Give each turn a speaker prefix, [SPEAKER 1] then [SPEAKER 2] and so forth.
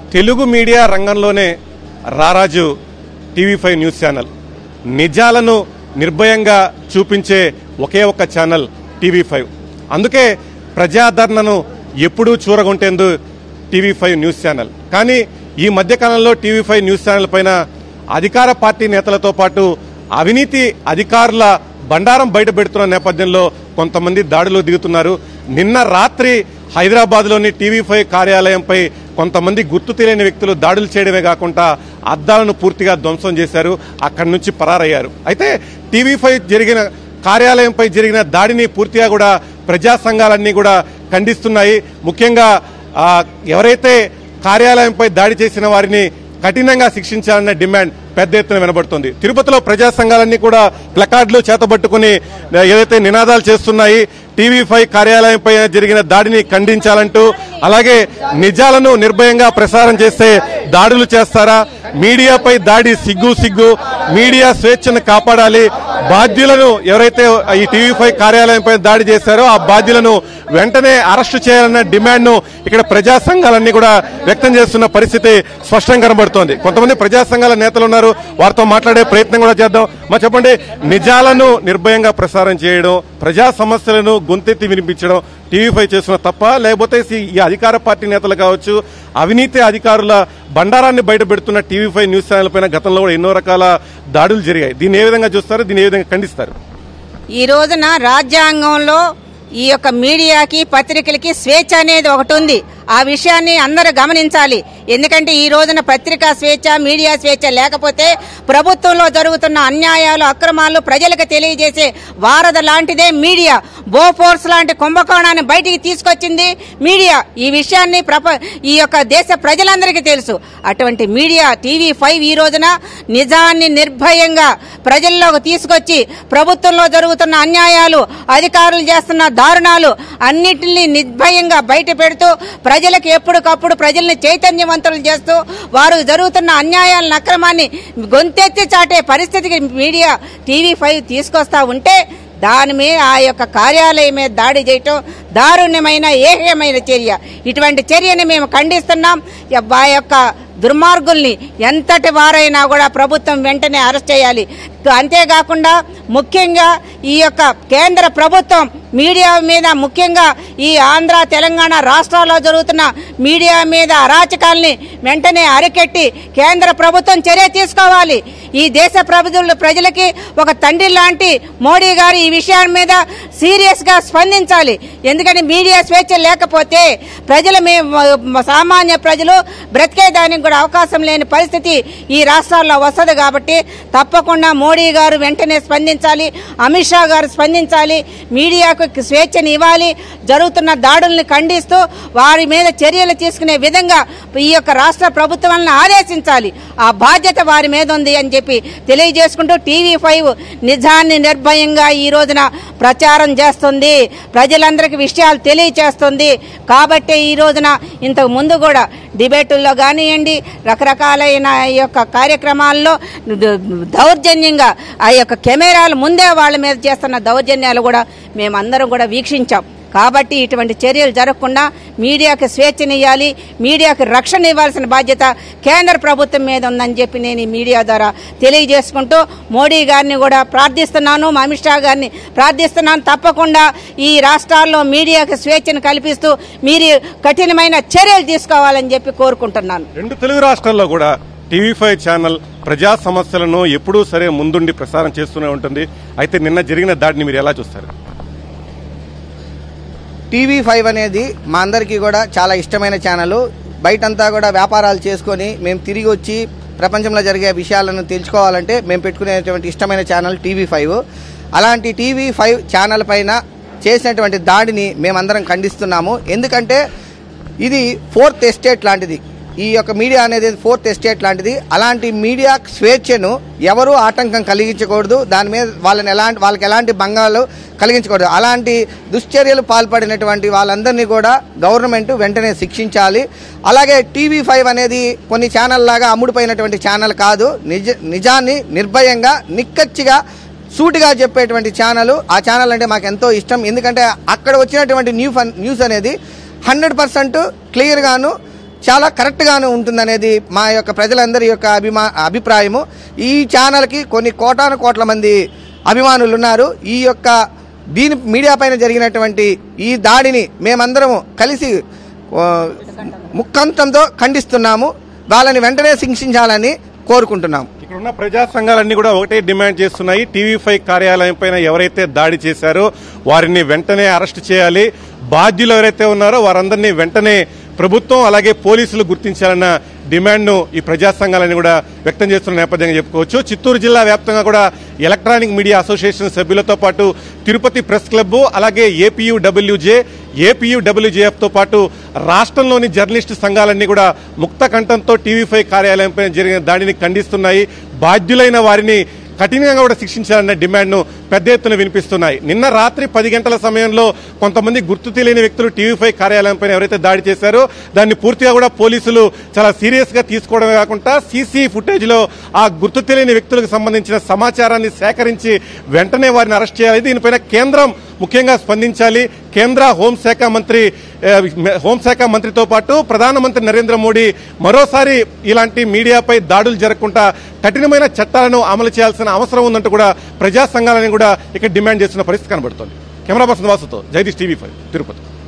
[SPEAKER 1] Telugu media రంగంలోనే రారాజు TV five news channel నిజాలను నిర్భయంగా చూపించే ఒకే ఒక్క ఛానల్ టీవీ ఫైవ్ అందుకే ప్రజాదరణను ఎప్పుడూ చూరగొంటేందు టీవీ ఫైవ్ న్యూస్ ఛానల్ కానీ ఈ మధ్యకాలంలో టీవీ ఫైవ్ న్యూస్ ఛానల్ పైన అధికార పార్టీ నేతలతో పాటు అవినీతి అధికారుల బండారం బయట పెడుతున్న నేపథ్యంలో కొంతమంది దాడులు దిగుతున్నారు నిన్న రాత్రి హైదరాబాద్లోని టీవీ ఫైవ్ కార్యాలయంపై కొంతమంది గుర్తు తెలియని వ్యక్తులు దాడులు చేయడమే కాకుండా అద్దాలను పూర్తిగా ధ్వంసం చేశారు అక్కడి నుంచి పరారయ్యారు అయితే టీవీ ఫైవ్ జరిగిన కార్యాలయంపై జరిగిన దాడిని పూర్తిగా కూడా ప్రజా సంఘాలన్నీ కూడా ఖండిస్తున్నాయి ముఖ్యంగా ఆ, ఎవరైతే కార్యాలయంపై దాడి చేసిన వారిని కఠినంగా శిక్షించాలన్న డిమాండ్ పెద్ద ఎత్తున వినబడుతుంది తిరుపతిలో ప్రజా సంఘాలన్నీ కూడా ప్లకార్డులు చేతబట్టుకుని ఏదైతే నినాదాలు చేస్తున్నాయి టీవీ ఫైవ్ కార్యాలయంపై జరిగిన దాడిని ఖండించాలంటూ అలాగే నిజాలను నిర్భయంగా ప్రసారం చేస్తే దాడులు చేస్తారా మీడియాపై దాడి సిగ్గు సిగ్గు మీడియా స్వేచ్ఛను కాపాడాలి బాధ్యులను ఎవరైతే ఈ టీవీ ఫైవ్ కార్యాలయంపై దాడి చేశారో ఆ బాధ్యులను వెంటనే అరెస్టు చేయాలన్న డిమాండ్ ను ఇక్కడ ప్రజా సంఘాలన్నీ కూడా వ్యక్తం చేస్తున్న పరిస్థితి స్పష్టంగా కనబడుతోంది కొంతమంది ప్రజా సంఘాల నేతలు ఉన్నారు వారితో మాట్లాడే ప్రయత్నం కూడా చేద్దాం మా చెప్పండి నిజాలను నిర్భయంగా ప్రసారం చేయడం ప్రజా సమస్యలను గొంతెత్తి వినిపించడం టీవీ ఫైవ్ చేస్తున్న తప్ప లేకపోతే ఈ- ఈ అధికార పార్టీ నేతలు కావచ్చు అవినీతి అధికారుల బండారాన్ని బయట పెడుతున్న టీవీ ఫైవ్ న్యూస్ ఛానల్ పైన గతంలో కూడా ఎన్నో రకాల దాడులు జరిగాయి దీన్ని ఏ విధంగా చూస్తారు దీన్ని ఏ విధంగా ఖండిస్తారు
[SPEAKER 2] ఈ రోజున రాజ్యాంగంలో ఈ యొక్క మీడియాకి పత్రికలకి స్వేచ్ఛ అనేది ఒకటి ఉంది ఆ విషయాన్ని అందరూ గమనించాలి ఎందుకంటే ఈ రోజున పత్రికా స్వేచ్ఛ మీడియా స్వేచ్ఛ లేకపోతే ప్రభుత్వంలో జరుగుతున్న అన్యాయాలు అక్రమాలు ప్రజలకు తెలియజేసే వారధ లాంటిదే మీడియా బోఫోర్స్ లాంటి కుంభకోణాన్ని బయటికి తీసుకొచ్చింది మీడియా ఈ విషయాన్ని ప్రప ఈ యొక్క దేశ ప్రజలందరికీ తెలుసు అటువంటి మీడియా టీవీ ఫైవ్ ఈ రోజున నిజాన్ని నిర్భయంగా ప్రజల్లోకి తీసుకొచ్చి ప్రభుత్వంలో జరుగుతున్న అన్యాయాలు అధికారులు చేస్తున్న దారుణాలు అన్నిటిని నిర్భయంగా బయట పెడుతూ ప్రజలకు ఎప్పటికప్పుడు ప్రజల్ని చైతన్యవంతులు చేస్తూ వారు జరుగుతున్న అన్యాయాలను అక్రమాన్ని గొంతెత్తి చాటే పరిస్థితికి మీడియా టీవీ ఫైవ్ తీసుకొస్తా ఉంటే దాని మీద ఆ యొక్క కార్యాలయం మీద దాడి చేయటం దారుణ్యమైన ఏహ్యమైన చర్య ఇటువంటి చర్యని మేము ఖండిస్తున్నాం య- ఆ యొక్క దుర్మార్గుల్ని ఎంతటి వారైనా కూడా ప్రభుత్వం వెంటనే అరెస్ట్ చేయాలి అంతేకాకుండా ముఖ్యంగా ఈ యొక్క కేంద్ర ప్రభుత్వం మీడియా మీద ముఖ్యంగా ఈ ఆంధ్ర తెలంగాణ రాష్ట్రాల్లో జరుగుతున్న మీడియా మీద అరాచకాల్ని వెంటనే అరికెట్టి కేంద్ర ప్రభుత్వం చర్య తీసుకోవాలి ఈ దేశ ప్రభుత్వ ప్రజలకి ఒక తండ్రి లాంటి మోడీ గారు ఈ విషయం మీద సీరియస్ గా స్పందించాలి ఎందుకంటే మీడియా స్వేచ్ఛ లేకపోతే ప్రజలు మేము సామాన్య ప్రజలు బ్రతికేదానికి కూడా అవకాశం లేని పరిస్థితి ఈ రాష్ట్రాల్లో వస్తుంది కాబట్టి తప్పకుండా మోడీ గారు వెంటనే స్పందించాలి అమిత్ షా గారు స్పందించాలి మీడియాకు స్వేచ్ఛని ఇవ్వాలి జరుగుతున్న దాడుల్ని ఖండిస్తూ వారి మీద చర్యలు తీసుకునే విధంగా ఈ యొక్క రాష్ట్ర ప్రభుత్వాలను ఆదేశించాలి ఆ బాధ్యత వారి మీద ఉంది అని చెప్పి తెలియజేసుకుంటూ టీవీ ఫైవ్ నిజాన్ని నిర్భయంగా ఈ రోజున ప్రచారం చేస్తుంది ప్రజలందరికీ విషయాలు తెలియచేస్తుంది కాబట్టి ఈ రోజున ఇంతకు ముందు కూడా డిబేటుల్లో కానివ్వండి రకరకాలైన ఈ యొక్క కార్యక్రమాల్లో ద- దౌర్జన్యంగా ఆ యొక్క కెమెరాలు ముందే వాళ్ళ మీద చేస్తున్న దౌర్జన్యాలు కూడా మేమందరం కూడా వీక్షించాం కాబట్టి ఇటువంటి చర్యలు జరగకుండా మీడియాకి స్వేచ్ఛనివ్వాలి మీడియాకి రక్షణ ఇవ్వాల్సిన బాధ్యత కేంద్ర ప్రభుత్వం మీద ఉందని చెప్పి నేను ఈ మీడియా ద్వారా తెలియజేసుకుంటూ మోడీ గారిని కూడా ప్రార్థిస్తున్నాను మా అమిత్ షా గారిని ప్రార్థిస్తున్నాను తప్పకుండా ఈ రాష్ట్రాల్లో మీడియాకి స్వేచ్ఛను కల్పిస్తూ మీరు కఠినమైన చర్యలు తీసుకోవాలని చెప్పి కోరుకుంటున్నాను
[SPEAKER 1] రెండు తెలుగు రాష్ట్రాల్లో కూడా టీవీ ఫైవ్ ఛానల్ ప్రజా సమస్యలను ఎప్పుడూ సరే ముందుండి ప్రసారం చేస్తూనే ఉంటుంది అయితే నిన్న జరిగిన దాడిని మీరు ఎలా చూస్తారు
[SPEAKER 3] టీవీ ఫైవ్ అనేది మా అందరికీ కూడా చాలా ఇష్టమైన ఛానల్ బయటంతా కూడా వ్యాపారాలు చేసుకొని మేము తిరిగి వచ్చి ప్రపంచంలో జరిగే విషయాలను తెలుసుకోవాలంటే మేము పెట్టుకునేటువంటి ఇష్టమైన ఛానల్ టీవీ ఫైవ్ అలాంటి టీవీ ఫైవ్ ఛానల్ పైన చేసినటువంటి దాడిని మేమందరం ఖండిస్తున్నాము ఎందుకంటే ఇది ఫోర్త్ ఎస్టేట్ లాంటిది ఈ యొక్క మీడియా అనేది ఫోర్త్ ఎస్టేట్ లాంటిది అలాంటి మీడియా స్వేచ్ఛను ఎవరూ ఆటంకం కలిగించకూడదు దాని మీద వాళ్ళని ఎలాంటి వాళ్ళకి ఎలాంటి భంగాలు కలిగించకూడదు అలాంటి దుశ్చర్యలు పాల్పడినటువంటి వాళ్ళందరినీ కూడా గవర్నమెంట్ వెంటనే శిక్షించాలి అలాగే టీవీ ఫైవ్ అనేది కొన్ని ఛానల్ లాగా అమ్ముడుపోయినటువంటి ఛానల్ కాదు నిజ నిజాన్ని నిర్భయంగా నిక్కచ్చిగా సూటిగా చెప్పేటువంటి ఛానల్ ఆ ఛానల్ అంటే మాకు ఎంతో ఇష్టం ఎందుకంటే అక్కడ వచ్చినటువంటి న్యూ న్యూస్ అనేది హండ్రెడ్ పర్సెంట్ క్లియర్గాను చాలా కరెక్ట్గానే ఉంటుందనేది మా యొక్క ప్రజలందరి యొక్క అభిమా అభిప్రాయము ఈ ఛానల్కి కొన్ని కోటాను కోట్ల మంది అభిమానులు ఉన్నారు ఈ యొక్క దీని మీడియా పైన జరిగినటువంటి ఈ దాడిని మేమందరము కలిసి ఆ, ముక్కంతంతో ఖండిస్తున్నాము వాళ్ళని వెంటనే శిక్షించాలని కోరుకుంటున్నాము
[SPEAKER 1] ఇక్కడ ఉన్న ప్రజా సంఘాలన్నీ కూడా ఒకటే డిమాండ్ చేస్తున్నాయి టీవీ ఫైవ్ కార్యాలయం పైన ఎవరైతే దాడి చేశారో వారిని వెంటనే అరెస్ట్ చేయాలి బాధ్యులు ఎవరైతే ఉన్నారో వారందరినీ వెంటనే ప్రభుత్వం అలాగే పోలీసులు గుర్తించాలన్న డిమాండ్ను ఈ ప్రజా సంఘాలని కూడా వ్యక్తం చేస్తున్న నేపథ్యంగా చెప్పుకోవచ్చు చిత్తూరు జిల్లా వ్యాప్తంగా కూడా ఎలక్ట్రానిక్ మీడియా అసోసియేషన్ సభ్యులతో పాటు తిరుపతి ప్రెస్ క్లబ్ అలాగే ఏపీయూడబ్ల్యూజే ఏపీయూడబ్ల్యూజేఎఫ్ తో పాటు రాష్ట్రంలోని జర్నలిస్టు సంఘాలన్నీ కూడా ముక్త కంఠంతో టీవీ ఫైవ్ కార్యాలయంపై జరిగిన దాడిని ఖండిస్తున్నాయి బాధ్యులైన వారిని కఠినంగా కూడా శిక్షించాలన్న డిమాండ్ను పెద్ద ఎత్తున వినిపిస్తున్నాయి నిన్న రాత్రి పది గంటల సమయంలో కొంతమంది గుర్తు తెలియని వ్యక్తులు టీవీ ఫైవ్ కార్యాలయంపై ఎవరైతే దాడి చేశారో దాన్ని పూర్తిగా కూడా పోలీసులు చాలా సీరియస్ గా తీసుకోవడమే కాకుండా సీసీ ఫుటేజ్ లో ఆ గుర్తు తెలియని వ్యక్తులకు సంబంధించిన సమాచారాన్ని సేకరించి వెంటనే వారిని అరెస్ట్ చేయాలి దీనిపైన కేంద్రం ముఖ్యంగా స్పందించాలి కేంద్ర హోంశాఖ మంత్రి ఏ, హోంశాఖ మంత్రితో పాటు ప్రధానమంత్రి నరేంద్ర మోడీ మరోసారి ఇలాంటి మీడియాపై దాడులు జరగకుండా కఠినమైన చట్టాలను అమలు చేయాల్సిన అవసరం ఉందంటూ కూడా ప్రజా సంఘాలని కూడా ఇక్కడ డిమాండ్ చేస్తున్న పరిస్థితి కనబడుతోంది కెమెరా పర్సన్ వాసుతో జగదీష్ టీవీ ఫైవ్ తిరుపతి